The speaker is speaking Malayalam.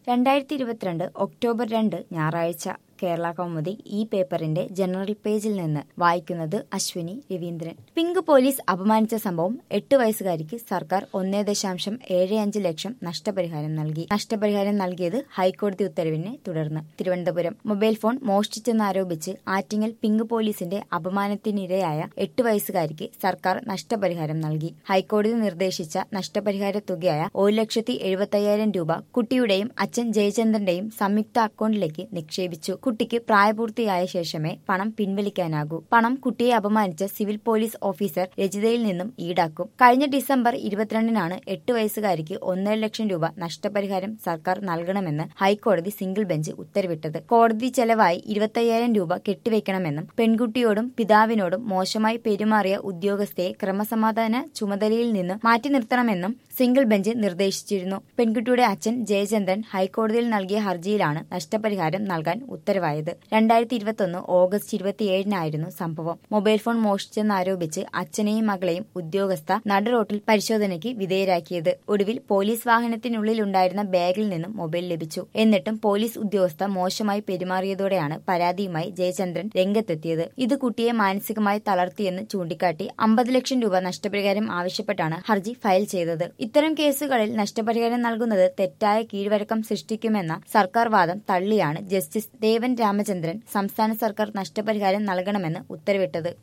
രണ്ടായിരത്തി ഇരുപത്തിരണ്ട് ഒക്ടോബർ രണ്ട് ഞായറാഴ്ച കേരള കൗമുദി ഈ പേപ്പറിന്റെ ജനറൽ പേജിൽ നിന്ന് വായിക്കുന്നത് അശ്വിനി രവീന്ദ്രൻ പിങ്ക് പോലീസ് അപമാനിച്ച സംഭവം എട്ട് വയസ്സുകാരിക്ക് സർക്കാർ ഒന്നേ ദശാംശം ഏഴ് അഞ്ച് ലക്ഷം നഷ്ടപരിഹാരം നൽകി നഷ്ടപരിഹാരം നൽകിയത് ഹൈക്കോടതി ഉത്തരവിനെ തുടർന്ന് തിരുവനന്തപുരം മൊബൈൽ ഫോൺ മോഷ്ടിച്ചെന്നാരോപിച്ച് ആറ്റിങ്ങൽ പിങ്ക് പോലീസിന്റെ അപമാനത്തിനിരയായ എട്ട് വയസ്സുകാരിക്ക് സർക്കാർ നഷ്ടപരിഹാരം നൽകി ഹൈക്കോടതി നിർദ്ദേശിച്ച നഷ്ടപരിഹാര തുകയായ ഒരു ലക്ഷത്തി എഴുപത്തയ്യായിരം രൂപ കുട്ടിയുടെയും അച്ഛൻ ജയചന്ദ്രന്റെയും സംയുക്ത അക്കൗണ്ടിലേക്ക് നിക്ഷേപിച്ചു കുട്ടിക്ക് പ്രായപൂർത്തിയായ ശേഷമേ പണം പിൻവലിക്കാനാകൂ പണം കുട്ടിയെ അപമാനിച്ച സിവിൽ പോലീസ് ഓഫീസർ രജിതയിൽ നിന്നും ഈടാക്കും കഴിഞ്ഞ ഡിസംബർ ഇരുപത്തിരണ്ടിനാണ് എട്ട് വയസ്സുകാരിക്ക് ഒന്നര ലക്ഷം രൂപ നഷ്ടപരിഹാരം സർക്കാർ നൽകണമെന്ന് ഹൈക്കോടതി സിംഗിൾ ബെഞ്ച് ഉത്തരവിട്ടത് കോടതി ചെലവായി ഇരുപത്തയ്യായിരം രൂപ കെട്ടിവെക്കണമെന്നും പെൺകുട്ടിയോടും പിതാവിനോടും മോശമായി പെരുമാറിയ ഉദ്യോഗസ്ഥയെ ക്രമസമാധാന ചുമതലയിൽ നിന്ന് മാറ്റി നിർത്തണമെന്നും സിംഗിൾ ബെഞ്ച് നിർദ്ദേശിച്ചിരുന്നു പെൺകുട്ടിയുടെ അച്ഛൻ ജയചന്ദ്രൻ ഹൈക്കോടതിയിൽ നൽകിയ ഹർജിയിലാണ് നഷ്ടപരിഹാരം നൽകാൻ ഉത്തരവായത് രണ്ടായിരത്തി ഇരുപത്തൊന്ന് ഓഗസ്റ്റ് ഇരുപത്തിയേഴിനായിരുന്നു സംഭവം മൊബൈൽ ഫോൺ മോഷ്ടിച്ചെന്നാരോപിച്ച് അച്ഛനെയും മകളെയും ഉദ്യോഗസ്ഥ നടുറോട്ടിൽ പരിശോധനയ്ക്ക് വിധേയരാക്കിയത് ഒടുവിൽ പോലീസ് വാഹനത്തിനുള്ളിലുണ്ടായിരുന്ന ബാഗിൽ നിന്നും മൊബൈൽ ലഭിച്ചു എന്നിട്ടും പോലീസ് ഉദ്യോഗസ്ഥ മോശമായി പെരുമാറിയതോടെയാണ് പരാതിയുമായി ജയചന്ദ്രൻ രംഗത്തെത്തിയത് ഇത് കുട്ടിയെ മാനസികമായി തളർത്തിയെന്ന് ചൂണ്ടിക്കാട്ടി അമ്പത് ലക്ഷം രൂപ നഷ്ടപരിഹാരം ആവശ്യപ്പെട്ടാണ് ഹർജി ഫയൽ ചെയ്തത് ഇത്തരം കേസുകളിൽ നഷ്ടപരിഹാരം നൽകുന്നത് തെറ്റായ കീഴ്വഴക്കം സൃഷ്ടിക്കുമെന്ന സർക്കാർ വാദം തള്ളിയാണ് ജസ്റ്റിസ് ദേവൻ രാമചന്ദ്രൻ സംസ്ഥാന സർക്കാർ നഷ്ടപരിഹാരം നൽകണമെന്ന് ഉത്തരവിട്ടത്